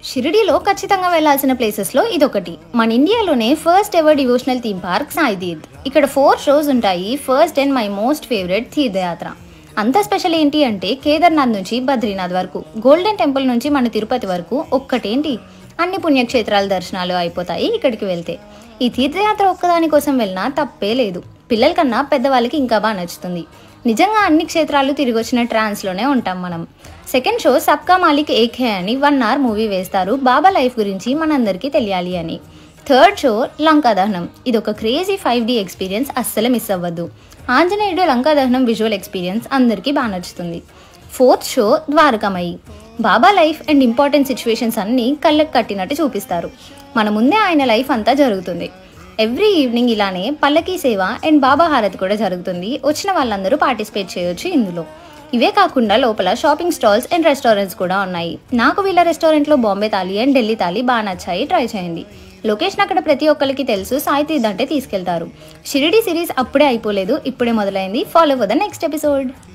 షిరిడీలో ఖచ్చితంగా వెళ్ళాల్సిన ప్లేసెస్లో ఇదొకటి మన ఇండియాలోనే first ever devotional theme park Sai Teerth ఇక్కడ ఫోర్ షోస్ ఉంటాయి first and my most favourite తీర్థయాత్ర అంత స్పెషల్ ఏంటి అంటే కేదార్నాథ్ నుంచి బద్రీనాథ్ వరకు గోల్డెన్ టెంపుల్ నుంచి మన తిరుపతి వరకు ఒక్కటేంటి అన్ని పుణ్యక్షేత్రాల దర్శనాలు అయిపోతాయి ఇక్కడికి వెళ్తే ఈ తీర్థయాత్ర ఒక్కదాని కోసం వెళ్ళినా తప్పే లేదు పిల్లల కన్నా పెద్దవాళ్ళకి ఇంకా బాగా నచ్చుతుంది నిజంగా అన్ని క్షేత్రాలు తిరిగి వచ్చిన ట్రాన్స్లోనే ఉంటాం మనం సెకండ్ షో సబ్కా మాలిక్ ఏక్ హే అని వన్ అవర్ మూవీ వేస్తారు బాబా లైఫ్ గురించి మనందరికీ తెలియాలి అని థర్డ్ షో లంకా దహనం ఇది ఒక క్రేజీ ఫైవ్ డి ఎక్స్పీరియన్స్ అస్సలు మిస్ అవ్వద్దు ఆంజనేయుడు లంకా దహనం విజువల్ ఎక్స్పీరియన్స్ అందరికీ బాగా నచ్చుతుంది fourth show Dwarakamayi Baba life and important situations అన్నీ కళ్ళకు కట్టినట్టు చూపిస్తారు మన ముందే ఆయన లైఫ్ అంతా జరుగుతుంది ఎవ్రీ ఈవినింగ్ ఇలానే పల్లకీ సేవ అండ్ బాబా హారతి కూడా జరుగుతుంది వచ్చిన వాళ్ళందరూ పార్టిసిపేట్ చేయొచ్చు ఇందులో ఇవే కాకుండా లోపల షాపింగ్ స్టాల్స్ అండ్ రెస్టారెంట్స్ కూడా ఉన్నాయి నాకు వీళ్ళ రెస్టారెంట్లో బాంబే తాలి అండ్ ఢిల్లీ తాలి బాగా నచ్చాయి ట్రై చేయండి లొకేషన్ అక్కడ ప్రతి ఒక్కరికి తెలుసు సాయి తీర్థ్ అంటే తీసుకెళ్తారు షిరిడి సిరీస్ అప్పుడే అయిపోలేదు ఇప్పుడే మొదలైంది follow for the next episode